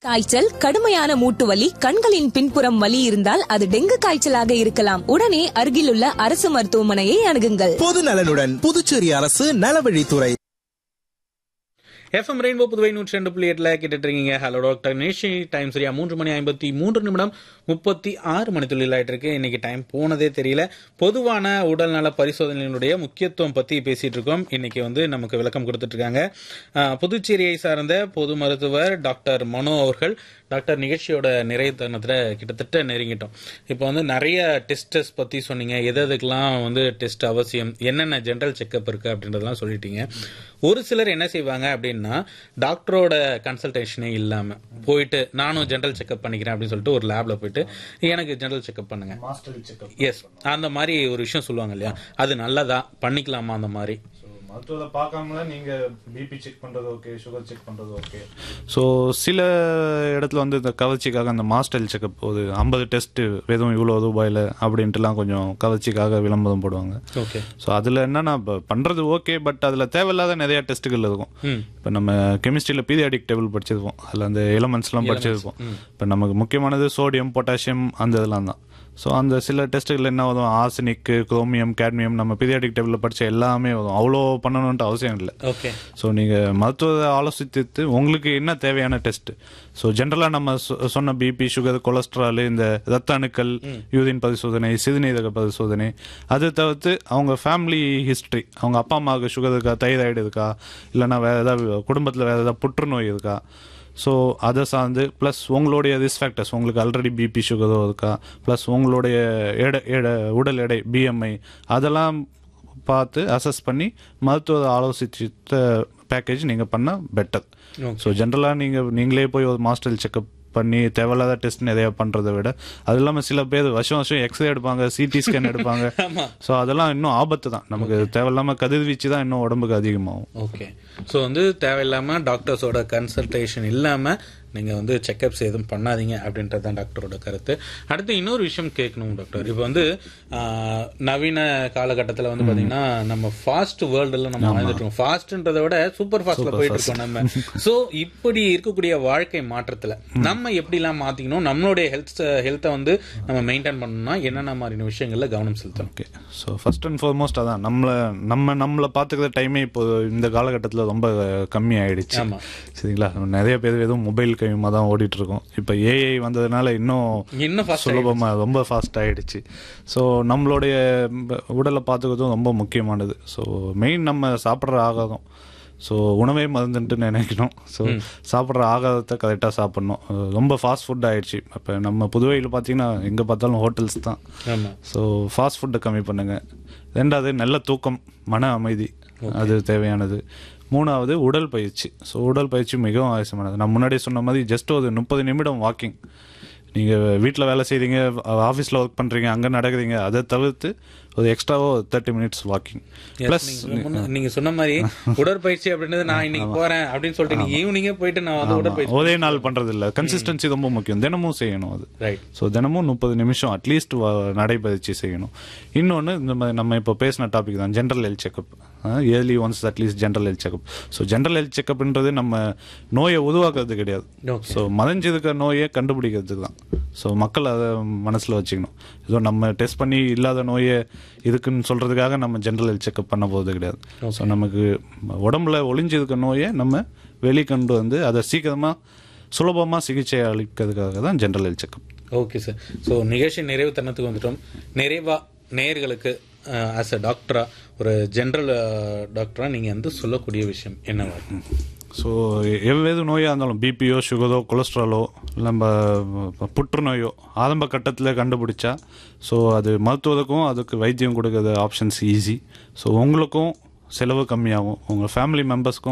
காய்ச்சல் கடுமையான மூட்டு வலி கண்களின் பின்புறம் வலி இருந்தால் அது டெங்கு காய்ச்சலாக இருக்கலாம் உடனே அருகிலுள்ள அரசு மருத்துவமனையை அணுகுங்கள் பொது நலனுடன் புதுச்சேரி அரசு நலவழித்துறை எஃப்எம் ரெயின்போ புதுவை நூற்றி ரெண்டு புள்ளி எட்டுல கேட்டுட்டு இருக்கீங்க ஹலோ டாக்டர் நேஷி டைம் சரியா மூன்று மணி ஐம்பத்தி மூன்று நிமிடம் முப்பத்தி ஆறு மணி துள்ளில் ஆயிட்டு இருக்கு இன்னைக்கு டைம் போனதே தெரியல பொதுவான உடல்நல பரிசோதனைகளுடைய முக்கியத்துவம் பத்தி பேசிட்டு இருக்கோம் இன்னைக்கு வந்து நமக்கு விளக்கம் கொடுத்துட்டு இருக்காங்க அஹ், புதுச்சேரியை சார்ந்த பொது மருத்துவர் டாக்டர் மனோ அவர்கள் டாக்டர் நிகழ்ச்சியோட நிறைய தருணத்தில் கிட்டத்தட்ட நெருங்கிட்டோம் இப்போ வந்து நிறைய டெஸ்டஸ் பற்றி சொன்னீங்க எது எதுக்கெல்லாம் வந்து டெஸ்ட் அவசியம் என்னென்ன ஜென்ரல் செக்கப் இருக்குது அப்படின்றதெல்லாம் சொல்லிட்டீங்க ஒரு சிலர் என்ன செய்வாங்க அப்படின்னா டாக்டரோட கன்சல்டேஷனே இல்லாமல் போயிட்டு நானும் ஜென்ரல் செக்கப் பண்ணிக்கிறேன் அப்படின்னு சொல்லிட்டு ஒரு லேப்ல போயிட்டு எனக்கு ஜென்ரல் செக்கப் பண்ணுங்க எஸ் அந்த மாதிரி ஒரு விஷயம் சொல்லுவாங்க இல்லையா அது நல்லதா பண்ணிக்கலாமா அந்த மாதிரி மருத்துவத்தை பார்க்காமல நீங்க பிபி செக் பண்றது ஓகே சுகர் செக் பண்றது ஓகே ஸோ சில இடத்துல வந்து இந்த கவர்ச்சிக்காக அந்த மாஸ்டல் செக்கப் போகுது ஐம்பது டெஸ்ட் வெறும் இவ்வளோ ரூபாயில் அப்படின்ட்டுலாம் கொஞ்சம் கவர்ச்சிக்காக விளம்பரம் போடுவாங்க ஓகே ஸோ அதில் என்னன்னா இப்போ பண்ணுறது ஓகே பட் அதில் தேவையில்லாத நிறைய டெஸ்ட்டுகள் இருக்கும் இப்போ நம்ம கெமிஸ்ட்ரியில் பீரியாடிக் டேபிள் படிச்சிருப்போம் அதில் அந்த எலமெண்ட்ஸ்லாம் படிச்சிருப்போம் இப்போ நமக்கு முக்கியமானது சோடியம் பொட்டாசியம் அந்த இதெல்லாம் தான் ஸோ அந்த சில டெஸ்ட்டுகள் என்ன வரும் ஆர்சனிக்கு குரோமியம் கேட்மியம் நம்ம பீரியாடிக் டேபிளில் படித்த எல்லாமே வரும் அவ்வளோ பண்ணணுன்ட்டு அவசியம் இல்லை ஓகே ஸோ நீங்கள் மருத்துவத்தை ஆலோசித்து உங்களுக்கு என்ன தேவையான டெஸ்ட் ஸோ ஜென்ரலாக நம்ம சொ- சொன்ன பிபி சுகர் கொலஸ்ட்ரால் இந்த ரத்த அணுக்கள் யூரின் பரிசோதனை சிறுநீரக பரிசோதனை அது தவிர்த்து அவங்க ஃபேமிலி ஹிஸ்ட்ரி அவங்க அப்பா அம்மாவுக்கு சுகர் இருக்கா தைராய்டு இருக்கா இல்லைன்னா வேறு ஏதாவது குடும்பத்தில் வேறு ஏதாவது புற்றுநோய் இருக்கா ஸோ அதை சார்ந்து ப்ளஸ் உங்களுடைய ரிஸ்க் ஃபேக்டர்ஸ் உங்களுக்கு ஆல்ரெடி பிபி சுகரோ இருக்கா ப்ளஸ் உங்களுடைய எடை எடை உடல் எடை பிஎம்ஐ அதெல்லாம் பார்த்து அசஸ் பண்ணி மருத்துவ ஆலோசித்த பேக்கேஜ் நீங்கள் பண்ணால் பெட்டர் ஸோ ஜென்ரலாக நீங்கள் நீங்களே போய் ஒரு மாஸ்டர் செக்அப் பண்ணி தேவையில்லாத டெஸ்ட் நிறைய பண்ணுறதை விட அது இல்லாமல் சில பேர் வருஷம் வருஷம் எக்ஸ்ரே எடுப்பாங்க சிடி ஸ்கேன் எடுப்பாங்க ஸோ அதெல்லாம் இன்னும் ஆபத்து தான் நமக்கு தேவையில்லாமல் கதிர்வீச்சு தான் இன்னும் உடம்புக்கு அதிகமாகும் ஓகே ஸோ வந்து தேவையில்லாம டாக்டர்ஸோட கன்சல்டேஷன் இல்லாம நீங்க வந்து செக்கப்ஸ் எதுவும் பண்ணாதீங்க அப்படின்றது தான் டாக்டரோட கருத்து அடுத்து இன்னொரு விஷயம் கேட்கணும் டாக்டர் இப்போ வந்து ஆஹ், நவீன காலகட்டத்தில் வந்து பாத்தீங்கன்னா நம்ம ஃபாஸ்ட் வேர்ல்டுல நம்ம வாழ்ந்துட்டு இருக்கோம் ஃபாஸ்ட்ன்றதை விட சூப்பர் ஃபாஸ்ட்ல போயிட்டு இருக்கோம் நம்ம ஸோ இப்படி இருக்கக்கூடிய வாழ்க்கை மாற்றத்துல நம்ம எப்படிலாம் மாத்திக்கணும் நம்மளுடைய ஹெல்த் ஹெல்த்தை வந்து நம்ம மெயின்டைன் பண்ணணும்னா என்னென்ன மாதிரியான விஷயங்கள்ல கவனம் செலுத்தணும் okay so first and foremost அதான் நம்மளை நம்ம நம்மளை பார்த்துக்கிற டைமே இப்போ இந்த காலகட்டத்தில் ரொம்ப கம்மி ஆயிடுச்சு ஆமா. சரிங்களா நிறைய பேர் வெறும் மொபைல் கையுமா தான் ஓடிட்டு இருக்கோம் இப்போ ஏஐ வந்ததுனால இன்னும் இன்னும் fast சுலபமா ரொம்ப ஃபாஸ்ட் ஆயிடுச்சு ஸோ நம்மளுடைய ப- உடலை பார்த்துக்கிறதும் ரொம்ப முக்கியமானது ஸோ மெயின் நம்ம சாப்பிட்ற ஆகாரம் ஸோ உணவே மருந்துன்ட்டு நினைக்கணும் ஸோ சாப்பிட்ற ஆகாரத்தை கரெக்டாக சாப்பிட்ணும் அஹ் ரொம்ப ஃபாஸ்ட் ஃபுட் ஆயிடுச்சு இப்போ நம்ம புதுவையில் பார்த்தீங்கன்னா எங்கே பார்த்தாலும் ஹோட்டல்ஸ் தான் ஆமா ஸோ ஃபாஸ்ட் ஃபுட்டை கம்மி பண்ணுங்க ரெண்டாவது நல்ல தூக்கம் மன அமைதி அது தேவையானது மூணாவது உடல் பயிற்சி ஸோ உடல் பயிற்சி மிகவும் அவசியமானது நான் முன்னாடியே சொன்ன மாதிரி ஜஸ்ட் ஒரு முப்பது நிமிடம் வாக்கிங் நீங்கள் வீட்டில் வேலை செய்கிறீங்க ஆஃபீஸில் ஒர்க் பண்ணுறீங்க அங்கே நடக்கிறீங்க அதை தவிர்த்து ஒரு எக்ஸ்ட்ராவோ thirty minutes walking Yes, plus நீங்க முன்ன- நீங்க சொன்ன மாதிரி உடற்பயிற்சி அப்படின்றது நான் இன்னைக்கு போறேன் அப்படின்னு சொல்லிட்டு நீங்க ஈவினிங்கே போயிட்டு நான் வந்து உடற்பயிற்சி ஒரே நாள் பண்ணுறது இல்லை கன்சிஸ்டன்சி ரொம்ப முக்கியம் தினமும் செய்யணும் அது ரைட் ஸோ தினமும் முப்பது நிமிஷம் அட்லீஸ்ட் நடைபயிற்சி செய்யணும் இன்னொன்று இந்த மாதிரி நம்ம இப்போ பேசின டாபிக் தான் general health checkup yearly once at least general health checkup so general health செக்அப்ன்றது நம்ம நோயை உருவாக்குறது கிடையாது Okay. ஸோ மறைஞ்சிருக்க நோயை கண்டுபிடிக்கிறதுக்கு தான் ஸோ மக்கள் அதை மனசில் வச்சுக்கணும் ஏதோ நம்ம டெஸ்ட் பண்ணி இல்லாத நோயை இருக்குன்னு சொல்கிறதுக்காக நம்ம ஜென்ரல் ஹெல்த் செக்அப் பண்ண போகிறது கிடையாது ஸோ நமக்கு உடம்புல ஒளிஞ்சிருக்க நோயை நம்ம வெளிக்கொண்டு வந்து அதை சீக்கிரமாக சுலபமாக சிகிச்சை அளிக்கிறதுக்காக தான் general health checkup okay sir so நிகழ்ச்சி நிறைவு தருணத்துக்கு வந்துட்டோம் நிறைவா நேயர்களுக்கு ஆஸ் அ டாக்டரா ஒரு ஜென்ரல் டாக்டரா நீங்க வந்து சொல்லக்கூடிய விஷயம் என்னவா இருக்கும் ஸோ எவ்வேது நோயாக இருந்தாலும் பிபியோ சுகரோ கொலஸ்ட்ராலோ நம்ம புற்றுநோயோ ஆரம்ப கட்டத்தில் கண்டுபிடிச்சா ஸோ அது மருத்துவத்துக்கும் அதுக்கு வைத்தியம் கொடுக்கறது ஆப்ஷன்ஸ் ஈஸி ஸோ உங்களுக்கும் செலவு கம்மியாகும் உங்கள் ஃபேமிலி மெம்பர்ஸ்க்கும்